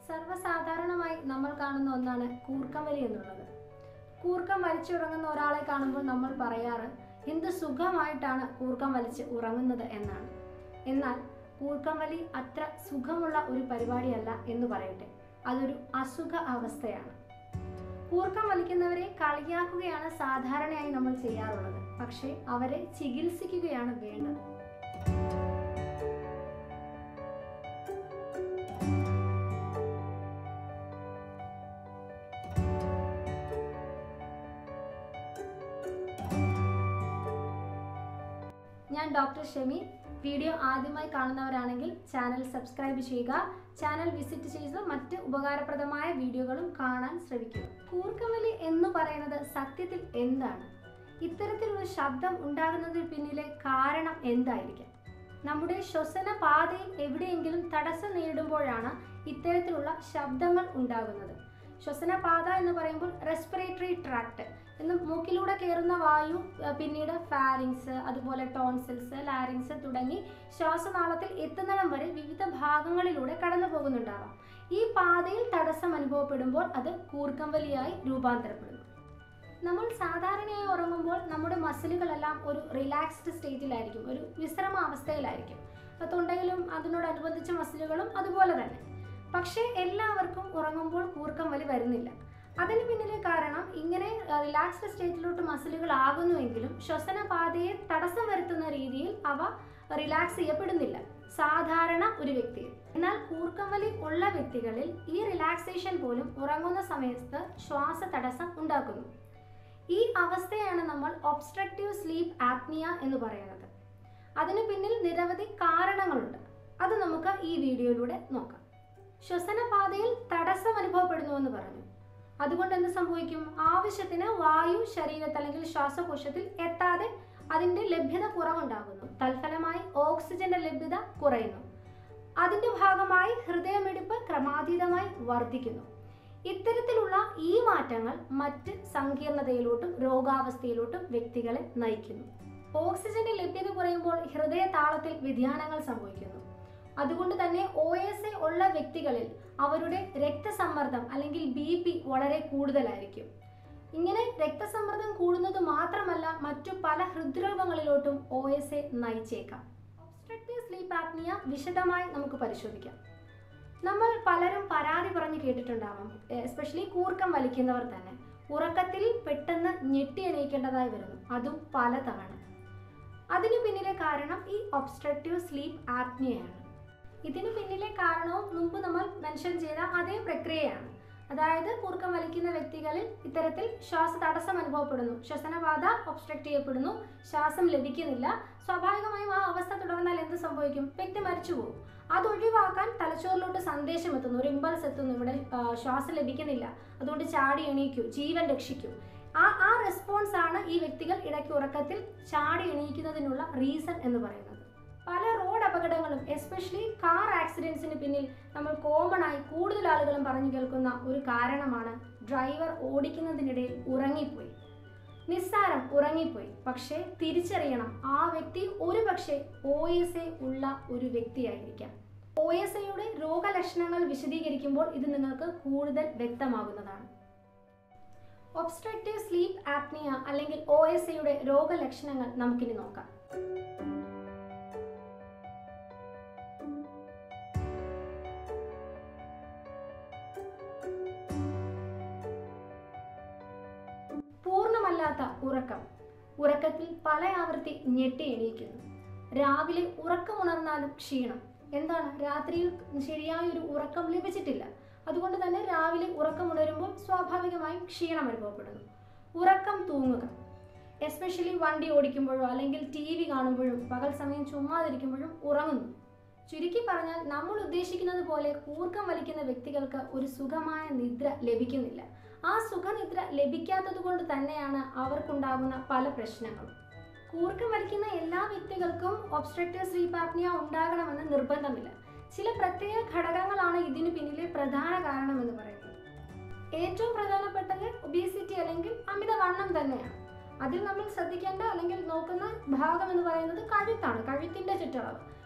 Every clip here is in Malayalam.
സർവ്വസാധാരണമായി നമ്മൾ കാണുന്ന ഒന്നാണ് കൂർക്കം വലി എന്നുള്ളത് കൂർക്കം വലിച്ചുറങ്ങുന്ന ഒരാളെ കാണുമ്പോൾ നമ്മൾ പറയാറ് എന്ത് സുഖമായിട്ടാണ് കൂർക്കം വലിച്ച് ഉറങ്ങുന്നത് എന്നാണ് എന്നാൽ കൂർക്കം വലി അത്ര സുഖമുള്ള ഒരു പരിപാടിയല്ല എന്ന് പറയട്ടെ അതൊരു അസുഖ അവസ്ഥയാണ് കൂർക്കം വലിക്കുന്നവരെ കളിയാക്കുകയാണ് സാധാരണയായി നമ്മൾ ചെയ്യാറുള്ളത് പക്ഷേ അവരെ ചികിത്സിക്കുകയാണ് വേണ്ടത് ഞാൻ ഡോക്ടർ ഷെമി വീഡിയോ ആദ്യമായി കാണുന്നവരാണെങ്കിൽ ചാനൽ സബ്സ്ക്രൈബ് ചെയ്യുക ചാനൽ വിസിറ്റ് ചെയ്ത് മറ്റ് ഉപകാരപ്രദമായ വീഡിയോകളും കാണാൻ ശ്രമിക്കുക കൂർക്കവലി എന്ന് പറയുന്നത് സത്യത്തിൽ എന്താണ് ഇത്തരത്തിലുള്ള ശബ്ദം ഉണ്ടാകുന്നതിന് പിന്നിലെ കാരണം എന്തായിരിക്കാം നമ്മുടെ ശ്വസന പാതയിൽ എവിടെയെങ്കിലും തടസ്സം നേരിടുമ്പോഴാണ് ഇത്തരത്തിലുള്ള ശബ്ദങ്ങൾ ഉണ്ടാകുന്നത് ശ്വസനപാത എന്ന് പറയുമ്പോൾ റെസ്പിറേറ്ററി ട്രാക്ട് എന്ന് മൂക്കിലൂടെ കയറുന്ന വായു അഹ് പിന്നീട് ഫാരിങ്സ് അതുപോലെ ടോൺസിൽസ് ലാരിങ്സ് തുടങ്ങി ശ്വാസനാളത്തിൽ എത്തുന്നിടം വരെ വിവിധ ഭാഗങ്ങളിലൂടെ കടന്നു പോകുന്നുണ്ടാവാം ഈ പാതയിൽ തടസ്സം അനുഭവപ്പെടുമ്പോൾ അത് കൂർക്കംവലിയായി രൂപാന്തരപ്പെടുന്നു നമ്മൾ സാധാരണയായി ഉറങ്ങുമ്പോൾ നമ്മുടെ മസിലുകളെല്ലാം ഒരു റിലാക്സ്ഡ് സ്റ്റേറ്റിലായിരിക്കും ഒരു വിശ്രമ അവസ്ഥയിലായിരിക്കും അപ്പോൾ തൊണ്ടയിലും അതിനോടനുബന്ധിച്ച മസിലുകളും അതുപോലെ തന്നെ പക്ഷേ എല്ലാവർക്കും ഉറങ്ങുമ്പോൾ കൂർക്കം വലി വരുന്നില്ല അതിന് പിന്നിലെ കാരണം ഇങ്ങനെ റിലാക്സ്ഡ് സ്റ്റേറ്റിലോട്ട് മസിലുകൾ ആകുന്നുവെങ്കിലും ശ്വസനപാതയെ തടസ്സം വരുത്തുന്ന രീതിയിൽ അവ റിലാക്സ് ചെയ്യപ്പെടുന്നില്ല സാധാരണ ഒരു വ്യക്തിയിൽ എന്നാൽ കൂർക്കം വലി ഉള്ള വ്യക്തികളിൽ ഈ റിലാക്സേഷൻ പോലും ഉറങ്ങുന്ന സമയത്ത് ശ്വാസ തടസ്സം ഉണ്ടാക്കുന്നു ഈ അവസ്ഥയാണ് നമ്മൾ ഒബ്സ്ട്രക്റ്റീവ് സ്ലീപ്പ് ആപ്നിയ എന്ന് പറയുന്നത് അതിന് പിന്നിൽ നിരവധി കാരണങ്ങളുണ്ട് അത് നമുക്ക് ഈ വീഡിയോയിലൂടെ നോക്കാം ശ്വസനപാതയിൽ തടസ്സം അനുഭവപ്പെടുന്നു എന്ന് പറഞ്ഞു അതുകൊണ്ട് എന്ത് സംഭവിക്കും ആവശ്യത്തിന് വായു ശരീരത്തിൽ അല്ലെങ്കിൽ ശ്വാസകോശത്തിൽ എത്താതെ അതിന്റെ ലഭ്യത കുറവുണ്ടാകുന്നു തൽഫലമായി ഓക്സിജന്റെ ലഭ്യത കുറയുന്നു അതിന്റെ ഭാഗമായി ഹൃദയമിടിപ്പ് ക്രമാതീതമായി വർദ്ധിക്കുന്നു ഇത്തരത്തിലുള്ള ഈ മാറ്റങ്ങൾ മറ്റ് സങ്കീർണതയിലോട്ടും രോഗാവസ്ഥയിലോട്ടും വ്യക്തികളെ നയിക്കുന്നു ഓക്സിജന്റെ ലഭ്യത കുറയുമ്പോൾ ഹൃദയ താളത്തിൽ വ്യതിയാനങ്ങൾ സംഭവിക്കുന്നു അതുകൊണ്ട് തന്നെ ഒ എസ് എ ഉള്ള വ്യക്തികളിൽ അവരുടെ രക്തസമ്മർദ്ദം അല്ലെങ്കിൽ ബി പി വളരെ കൂടുതലായിരിക്കും ഇങ്ങനെ രക്തസമ്മർദ്ദം കൂടുന്നത് മാത്രമല്ല മറ്റു പല ഹൃദ്രോഗങ്ങളിലോട്ടും ഒ എസ് എ നയിച്ചേക്കാം ഒബ്സ്ട്രക്റ്റീവ് സ്ലീപ്പ് ആപ്നിയ വിശദമായി നമുക്ക് പരിശോധിക്കാം നമ്മൾ പലരും പരാതി പറഞ്ഞു കേട്ടിട്ടുണ്ടാവാം എസ്പെഷ്യലി കൂർക്കം വലിക്കുന്നവർ തന്നെ ഉറക്കത്തിൽ പെട്ടെന്ന് ഞെട്ടി എണീക്കേണ്ടതായി വരുന്നു അതും പലതവണ അതിനു പിന്നിലെ കാരണം ഈ ഒബ്സ്ട്രക്റ്റീവ് സ്ലീപ്പ് ആപ്നിയയാണ് ഇതിനു പിന്നിലെ കാരണവും മുമ്പ് നമ്മൾ മെൻഷൻ ചെയ്ത അതേ പ്രക്രിയയാണ് അതായത് കൂർക്കം വലിക്കുന്ന വ്യക്തികളിൽ ഇത്തരത്തിൽ ശ്വാസ തടസ്സം അനുഭവപ്പെടുന്നു ശ്വസനപാത ഒബ്സ്ട്രക്ട് ചെയ്യപ്പെടുന്നു ശ്വാസം ലഭിക്കുന്നില്ല സ്വാഭാവികമായും ആ അവസ്ഥ തുടർന്നാൽ എന്ത് സംഭവിക്കും വ്യക്തി മരിച്ചു പോകും അത് ഒഴിവാക്കാൻ തലച്ചോറിലോട്ട് സന്ദേശം എത്തുന്നു ഒരു ഇമ്പൾസ് എത്തുന്നു ഇവിടെ ആ, ശ്വാസം ലഭിക്കുന്നില്ല അതുകൊണ്ട് ചാടി എണീക്കൂ ജീവൻ രക്ഷിക്കൂ ആ ആ റെസ്പോൺസ് ആണ് ഈ വ്യക്തികൾ ഇടയ്ക്ക് ഉറക്കത്തിൽ ചാടി എണീക്കുന്നതിനുള്ള റീസൺ എന്ന് പറയുന്നത് പല റോഡ് അപകടങ്ങളും എസ്പെഷ്യലി കാർ ആക്സിഡൻസിന് പിന്നിൽ നമ്മൾ കോമൺ ആയി കൂടുതൽ ആളുകളും പറഞ്ഞു കേൾക്കുന്ന ഒരു കാരണമാണ് ഡ്രൈവർ ഓടിക്കുന്നതിനിടയിൽ ഉറങ്ങിപ്പോയി നിസ്സാരം ഉറങ്ങിപ്പോയി പക്ഷേ തിരിച്ചറിയണം ആ വ്യക്തി ഒരു പക്ഷേ ഒ എസ് എ ഉള്ള ഒരു വ്യക്തിയായിരിക്കാം ഒ എസ് എയുടെ രോഗലക്ഷണങ്ങൾ വിശദീകരിക്കുമ്പോൾ ഇത് നിങ്ങൾക്ക് കൂടുതൽ വ്യക്തമാകുന്നതാണ് ഒബ്സ്ട്രക്റ്റീവ് സ്ലീപ്പ് ആപ്നിയ അല്ലെങ്കിൽ ഒ എസ് എയുടെ രോഗലക്ഷണങ്ങൾ നമുക്കിനി നോക്കാം പൂർണ്ണമല്ലാത്ത ഉറക്കം ഉറക്കത്തിൽ പല ആവർത്തി ഞെട്ടി എണീക്കുന്നു രാവിലെ ഉറക്കമുണർന്നാലും ക്ഷീണം എന്താണ് രാത്രിയിൽ ശരിയായൊരു ഉറക്കം ലഭിച്ചിട്ടില്ല അതുകൊണ്ട് തന്നെ രാവിലെ ഉറക്കമുണരുമ്പോൾ സ്വാഭാവികമായും ക്ഷീണം അനുഭവപ്പെടുന്നു ഉറക്കം തൂങ്ങുക എസ്പെഷ്യലി വണ്ടി ഓടിക്കുമ്പോഴോ അല്ലെങ്കിൽ ടി വി കാണുമ്പോഴും പകൽ സമയം ചുമ്മാതിരിക്കുമ്പോഴും ഉറങ്ങുന്നു ചുരുക്കി പറഞ്ഞാൽ നമ്മൾ ഉദ്ദേശിക്കുന്നത് പോലെ കൂർക്കം വലിക്കുന്ന വ്യക്തികൾക്ക് ഒരു സുഖമായ നിദ്ര ലഭിക്കുന്നില്ല ആ സുഖനിദ്ര ലഭിക്കാത്തത് കൊണ്ട് തന്നെയാണ് അവർക്കുണ്ടാകുന്ന പല പ്രശ്നങ്ങളും കൂർക്കം വലിക്കുന്ന എല്ലാ വ്യക്തികൾക്കും ഒബ്സ്ട്രക്റ്റീവ് സ്ലീപ്പ് ആപ്നിയ ഉണ്ടാകണമെന്ന് നിർബന്ധമില്ല ചില പ്രത്യേക ഘടകങ്ങളാണ് ഇതിന് പിന്നിലെ പ്രധാന കാരണം എന്ന് പറയുന്നത് ഏറ്റവും പ്രധാനപ്പെട്ടത് ഒബീസിറ്റി അല്ലെങ്കിൽ അമിതവണ്ണം തന്നെയാണ് അതിൽ നമ്മൾ ശ്രദ്ധിക്കേണ്ട അല്ലെങ്കിൽ നോക്കുന്ന ഭാഗം എന്ന് പറയുന്നത് കഴുത്താണ് കഴുത്തിന്റെ ചുറ്റളവ് കൂടുതൽ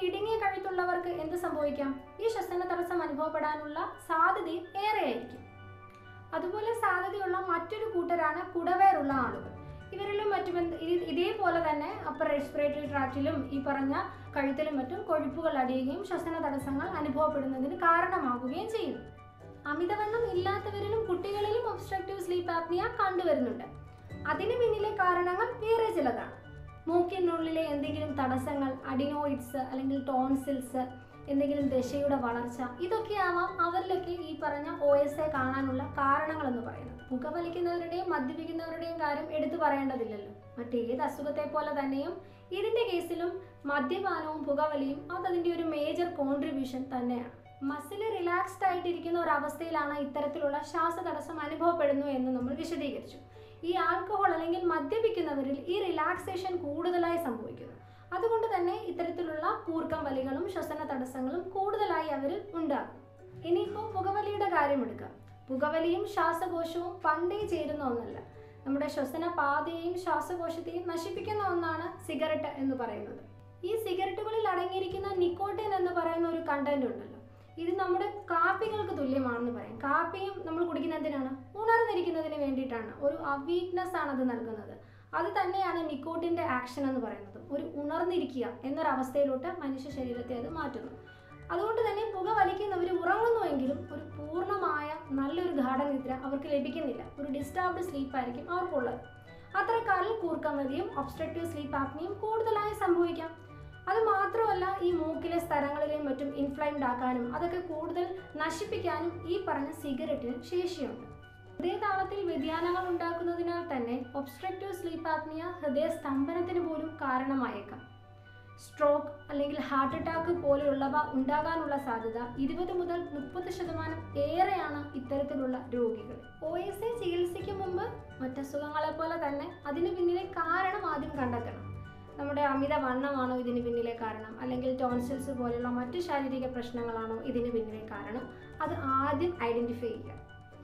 ഇടുങ്ങിയ കഴുത്തുള്ളവർക്ക് എന്ത് സംഭവിക്കാം ഈ ശ്വസന തടസ്സം അനുഭവപ്പെടാനുള്ള സാധ്യതയും ഏറെയായിരിക്കും അതുപോലെ സാധ്യതയുള്ള മറ്റൊരു കൂട്ടരാണ് കുടവേറുള്ള ആളുകൾ ഇവരിലും മറ്റും എന്ത് ഇ- ഇതേപോലെ തന്നെ അപ്പർ റെസ്പിറേറ്ററി ട്രാക്റ്റിലും ഈ പറഞ്ഞ കഴുത്തിലും മറ്റും കൊഴുപ്പുകൾ അടിയുകയും ശ്വസന തടസ്സങ്ങൾ അനുഭവപ്പെടുന്നതിന് കാരണമാകുകയും ചെയ്യുന്നു അമിതവണ്ണം ഇല്ലാത്തവരിലും കുട്ടികളിലും ഒബ്സ്ട്രക്റ്റീവ് സ്ലീപ്പ് ആപ്നിയ കണ്ടുവരുന്നുണ്ട് അതിന് പിന്നിലെ കാരണങ്ങൾ വേറെ ചിലതാണ് മൂക്കിനുള്ളിലെ എന്തെങ്കിലും തടസ്സങ്ങൾ അഡിനോയിഡ്സ് അല്ലെങ്കിൽ ടോൺസിൽസ് എന്തെങ്കിലും ദശയുടെ വളർച്ച ഇതൊക്കെയാവാം അവരിലൊക്കെ ഈ പറഞ്ഞ ഒ എസ് എ കാണാനുള്ള കാരണങ്ങൾ എന്ന് പറയുന്നത് പുകവലിക്കുന്നവരുടെയും മദ്യപിക്കുന്നവരുടെയും കാര്യം എടുത്തു പറയേണ്ടതില്ലല്ലോ മറ്റേത് അസുഖത്തെ പോലെ തന്നെയും ഇതിന്റെ കേസിലും മദ്യപാനവും പുകവലിയും അതതിന്റെ ഒരു മേജർ കോൺട്രിബ്യൂഷൻ തന്നെയാണ് മസിൽ റിലാക്സ്ഡ് ആയിട്ടിരിക്കുന്ന ഒരു അവസ്ഥയിലാണ് ഇത്തരത്തിലുള്ള ശ്വാസതടസ്സം അനുഭവപ്പെടുന്നു എന്ന് നമ്മൾ വിശദീകരിച്ചു ഈ ആൽക്കഹോൾ അല്ലെങ്കിൽ മദ്യപിക്കുന്നവരിൽ ഈ റിലാക്സേഷൻ കൂടുതലായി സംഭവിക്കുന്നു അതുകൊണ്ട് തന്നെ ഇത്തരത്തിലുള്ള കൂർക്കം വലികളും ശ്വസന തടസ്സങ്ങളും കൂടുതലായി അവരിൽ ഉണ്ടാകും ഇനിയിപ്പോൾ പുകവലിയുടെ കാര്യം എടുക്കാം പുകവലിയും ശ്വാസകോശവും പണ്ടേ ചേരുന്ന ഒന്നല്ല നമ്മുടെ ശ്വസന പാതയെയും ശ്വാസകോശത്തെയും നശിപ്പിക്കുന്ന ഒന്നാണ് സിഗരറ്റ് എന്ന് പറയുന്നത് ഈ സിഗരറ്റുകളിൽ അടങ്ങിയിരിക്കുന്ന നിക്കോട്ടിൻ എന്ന് പറയുന്ന ഒരു കണ്ടന്റ് ഉണ്ടല്ലോ ഇത് നമ്മുടെ കാപ്പികൾക്ക് തുല്യമാണെന്ന് പറയാം കാപ്പിയും നമ്മൾ കുടിക്കുന്ന എന്തിനാണ് ഉണർന്നിരിക്കുന്നതിന് വേണ്ടിയിട്ടാണ് ഒരു അവീക്നെസ് ആണ് അത് നൽകുന്നത് അത് തന്നെയാണ് നിക്കോട്ടിന്റെ ആക്ഷൻ എന്ന് പറയുന്നത് ഒരു ഉണർന്നിരിക്കുക എന്നൊരവസ്ഥയിലോട്ട് മനുഷ്യ ശരീരത്തെ അത് മാറ്റുന്നു അതുകൊണ്ട് തന്നെ പുക വലിക്കുന്നവർ ഉറങ്ങുന്നുവെങ്കിലും ഒരു പൂർണ്ണമായ നല്ലൊരു ഗാഠനിദ്ര അവർക്ക് ലഭിക്കുന്നില്ല ഒരു ഡിസ്റ്റർബ്ഡ് സ്ലീപ്പ് ആയിരിക്കും അവർക്കുള്ളത് അത്തരക്കാരിൽ കൂർക്കം വലിയും ഒബ്സ്ട്രക്റ്റീവ് സ്ലീപ്പ് ആപ്നിയും കൂടുതലായി സംഭവിക്കാം അത് മാത്രമല്ല ഈ മൂക്കിലെ സ്ഥലങ്ങളിലെയും മറ്റും ഇൻഫ്ലൈംഡ് ആക്കാനും അതൊക്കെ കൂടുതൽ നശിപ്പിക്കാനും ഈ പറഞ്ഞ സിഗരറ്റിന് ശേഷിയുണ്ട് ഹൃദയതാളത്തിൽ വ്യതിയാനങ്ങൾ ഉണ്ടാക്കുന്നതിനാൽ തന്നെ ഒബ്സ്ട്രക്റ്റീവ് സ്ലീപ്പ് ആപ്നിയ ഹൃദയ സ്തംഭനത്തിന് പോലും കാരണമായേക്കാം സ്ട്രോക്ക് അല്ലെങ്കിൽ ഹാർട്ട് അറ്റാക്ക് പോലെയുള്ളവ ഉണ്ടാകാനുള്ള സാധ്യത ഇരുപത് മുതൽ മുപ്പത് ശതമാനം ഏറെയാണ് ഇത്തരത്തിലുള്ള രോഗികൾ ഒ എസ് എ ചികിത്സയ്ക്ക് മുമ്പ് മറ്റസുഖങ്ങളെ പോലെ തന്നെ അതിന് പിന്നിലെ കാരണം ആദ്യം കണ്ടെത്തണം നമ്മുടെ അമിത വണ്ണമാണോ ഇതിന് പിന്നിലെ കാരണം അല്ലെങ്കിൽ ടോൺസിൽസ് പോലെയുള്ള മറ്റു ശാരീരിക പ്രശ്നങ്ങളാണോ ഇതിന് പിന്നിലെ കാരണം അത് ആദ്യം ഐഡന്റിഫൈ ചെയ്യുക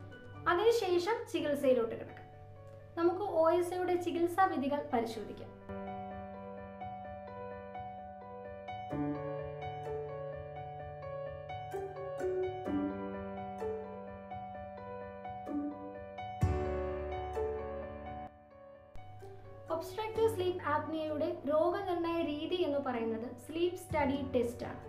അതിനുശേഷം ചികിത്സയിലോട്ട് കിടക്കാം നമുക്ക് ഒ എസ് എയുടെ ചികിത്സാ വിധികൾ പരിശോധിക്കാം ഒബ്സ്ട്രക്റ്റീവ് സ്ലീപ്പ് ആപ്നിയയുടെ രോഗനിർണയ രീതി എന്ന് പറയുന്നത് സ്ലീപ്പ് സ്റ്റഡി ടെസ്റ്റ് ആണ്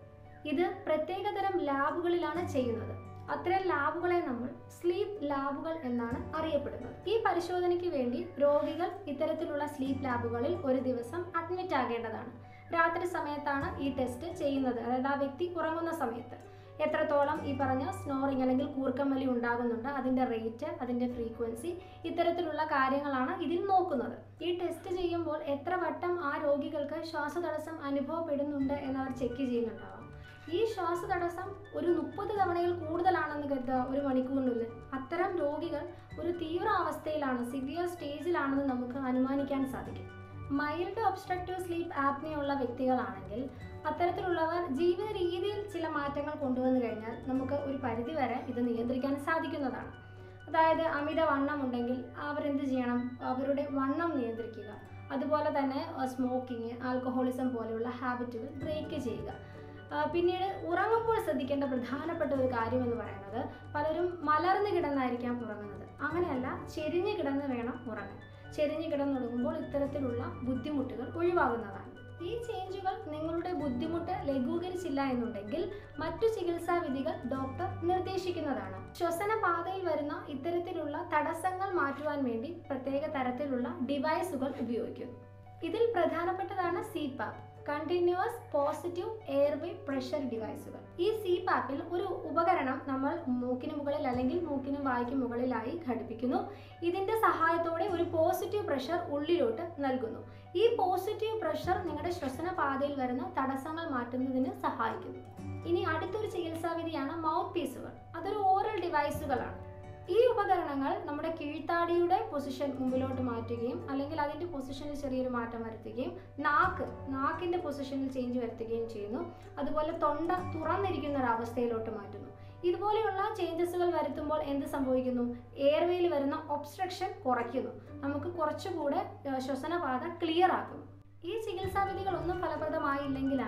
ഇത് പ്രത്യേകതരം ലാബുകളിലാണ് ചെയ്യുന്നത് അത്തരം ലാബുകളെ നമ്മൾ സ്ലീപ്പ് ലാബുകൾ എന്നാണ് അറിയപ്പെടുന്നത് ഈ പരിശോധനയ്ക്ക് വേണ്ടി രോഗികൾ ഇത്തരത്തിലുള്ള സ്ലീപ്പ് ലാബുകളിൽ ഒരു ദിവസം അഡ്മിറ്റ് ആകേണ്ടതാണ് രാത്രി സമയത്താണ് ഈ ടെസ്റ്റ് ചെയ്യുന്നത് അതായത് ആ വ്യക്തി ഉറങ്ങുന്ന സമയത്ത് എത്രത്തോളം ഈ പറഞ്ഞ സ്നോറിങ് അല്ലെങ്കിൽ കൂർക്കമ്മലി ഉണ്ടാകുന്നുണ്ട് അതിൻ്റെ റേറ്റ് അതിൻ്റെ ഫ്രീക്വൻസി ഇത്തരത്തിലുള്ള കാര്യങ്ങളാണ് ഇതിൽ നോക്കുന്നത് ഈ ടെസ്റ്റ് ചെയ്യുമ്പോൾ എത്ര വട്ടം ആ രോഗികൾക്ക് ശ്വാസതടസ്സം അനുഭവപ്പെടുന്നുണ്ട് എന്നവർ ചെക്ക് ചെയ്യുന്നുണ്ടാവാം ഈ ശ്വാസതടസ്സം ഒരു മുപ്പത് തവണയിൽ കൂടുതലാണെന്ന് കരുതുക ഒരു മണിക്കൂറിനുള്ളിൽ അത്തരം രോഗികൾ ഒരു തീവ്ര അവസ്ഥയിലാണ് സിവിയർ സ്റ്റേജിലാണെന്ന് നമുക്ക് അനുമാനിക്കാൻ സാധിക്കും മൈൽഡ് ഒബ്സ്ട്രക്റ്റീവ് സ്ലീപ്പ് ആപ്നിയുള്ള വ്യക്തികളാണെങ്കിൽ അത്തരത്തിലുള്ളവർ ജീവിത രീതിയിൽ ചില മാറ്റങ്ങൾ കൊണ്ടുവന്നു കഴിഞ്ഞാൽ നമുക്ക് ഒരു പരിധിവരെ ഇത് നിയന്ത്രിക്കാൻ സാധിക്കുന്നതാണ് അതായത് അമിത വണ്ണം ഉണ്ടെങ്കിൽ അവരെന്ത് ചെയ്യണം അവരുടെ വണ്ണം നിയന്ത്രിക്കുക അതുപോലെ തന്നെ സ്മോക്കിംഗ് ആൽക്കഹോളിസം പോലെയുള്ള ഹാബിറ്റുകൾ ബ്രേക്ക് ചെയ്യുക ആ, പിന്നീട് ഉറങ്ങുമ്പോൾ ശ്രദ്ധിക്കേണ്ട പ്രധാനപ്പെട്ട ഒരു കാര്യം എന്ന് പറയുന്നത് പലരും മലർന്നു കിടന്നായിരിക്കാം ഉറങ്ങുന്നത് അങ്ങനെയല്ല ചെരിഞ്ഞ് കിടന്ന് വേണം ഉറങ്ങാൻ ചെരിഞ്ഞ് കിടന്നുറങ്ങുമ്പോൾ ഇത്തരത്തിലുള്ള ബുദ്ധിമുട്ടുകൾ ഒഴിവാകുന്നതാണ് ഈ ചേഞ്ചുകൾ നിങ്ങളുടെ ബുദ്ധിമുട്ട് ലഘൂകരിച്ചില്ല എന്നുണ്ടെങ്കിൽ മറ്റു ചികിത്സാ വിധികൾ ഡോക്ടർ നിർദ്ദേശിക്കുന്നതാണ് ശ്വസന പാതയിൽ വരുന്ന ഇത്തരത്തിലുള്ള തടസ്സങ്ങൾ മാറ്റുവാൻ വേണ്ടി പ്രത്യേക തരത്തിലുള്ള ഡിവൈസുകൾ ഉപയോഗിക്കുന്നു ഇതിൽ പ്രധാനപ്പെട്ടതാണ് CPAP continuous positive airway pressure ഡിവൈസുകൾ ഈ സിപാപ്പിൽ ഒരു ഉപകരണം നമ്മൾ മൂക്കിന് മുകളിൽ അല്ലെങ്കിൽ മൂക്കിനും വായ്ക്കും മുകളിലായി ഘടിപ്പിക്കുന്നു ഇതിന്റെ സഹായത്തോടെ ഒരു പോസിറ്റീവ് പ്രഷർ ഉള്ളിലോട്ട് നൽകുന്നു ഈ പോസിറ്റീവ് പ്രഷർ നിങ്ങളുടെ ശ്വസന പാതയിൽ വരുന്ന തടസ്സങ്ങൾ മാറ്റുന്നതിന് സഹായിക്കുന്നു ഇനി അടുത്തൊരു ചികിത്സാവിധിയാണ് മൗത്ത് പീസുകൾ അതൊരു ഓറൽ ഡിവൈസുകളാണ് ഈ ഉപകരണങ്ങൾ നമ്മുടെ കീഴ്ത്താടിയുടെ പൊസിഷൻ മുമ്പിലോട്ട് മാറ്റുകയും അല്ലെങ്കിൽ അതിൻ്റെ പൊസിഷനിൽ ചെറിയൊരു മാറ്റം വരുത്തുകയും നാക്ക് നാക്കിൻ്റെ പൊസിഷനിൽ ചേഞ്ച് വരുത്തുകയും ചെയ്യുന്നു അതുപോലെ തൊണ്ട തുറന്നിരിക്കുന്ന ഒരു അവസ്ഥയിലോട്ട് മാറ്റുന്നു ഇതുപോലെയുള്ള ചേഞ്ചസുകൾ വരുത്തുമ്പോൾ എന്ത് സംഭവിക്കുന്നു എയർവേയിൽ വരുന്ന ഒബ്സ്ട്രക്ഷൻ കുറയ്ക്കുന്നു നമുക്ക് കുറച്ചുകൂടെ ഏഹ്, ശ്വസനപാത ക്ലിയർ ആക്കുന്നു ഈ ചികിത്സാ വിധികളൊന്നും ഫലപ്രദമായില്ലെങ്കിലാണ്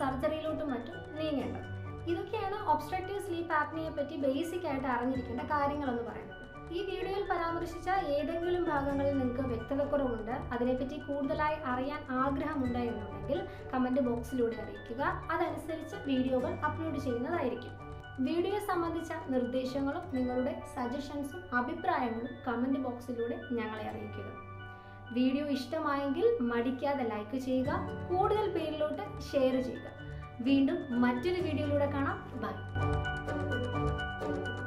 സർജറിയിലോട്ടും മറ്റും നീങ്ങേണ്ടത് ഇതൊക്കെയാണ് ഒബ്സ്ട്രക്റ്റീവ് സ്ലീപ്പ് ആപ്നിയെ പറ്റി ബേസിക് ആയിട്ട് അറിഞ്ഞിരിക്കേണ്ട കാര്യങ്ങളെന്ന് പറയുന്നത് ഈ വീഡിയോയിൽ പരാമർശിച്ച ഏതെങ്കിലും ഭാഗങ്ങളിൽ നിങ്ങൾക്ക് വ്യക്തതക്കുറവുണ്ട് അതിനെപ്പറ്റി കൂടുതലായി അറിയാൻ ആഗ്രഹമുണ്ട് എന്നുണ്ടെങ്കിൽ കമൻറ്റ് ബോക്സിലൂടെ അറിയിക്കുക അതനുസരിച്ച് വീഡിയോകൾ അപ്ലോഡ് ചെയ്യുന്നതായിരിക്കും വീഡിയോ സംബന്ധിച്ച നിർദ്ദേശങ്ങളും നിങ്ങളുടെ സജഷൻസും അഭിപ്രായങ്ങളും കമൻറ്റ് ബോക്സിലൂടെ ഞങ്ങളെ അറിയിക്കുക വീഡിയോ ഇഷ്ടമായെങ്കിൽ മടിക്കാതെ ലൈക്ക് ചെയ്യുക കൂടുതൽ പേരിലോട്ട് ഷെയർ ചെയ്യുക വീണ്ടും മറ്റൊരു വീഡിയോയിലൂടെ കാണാം ബൈ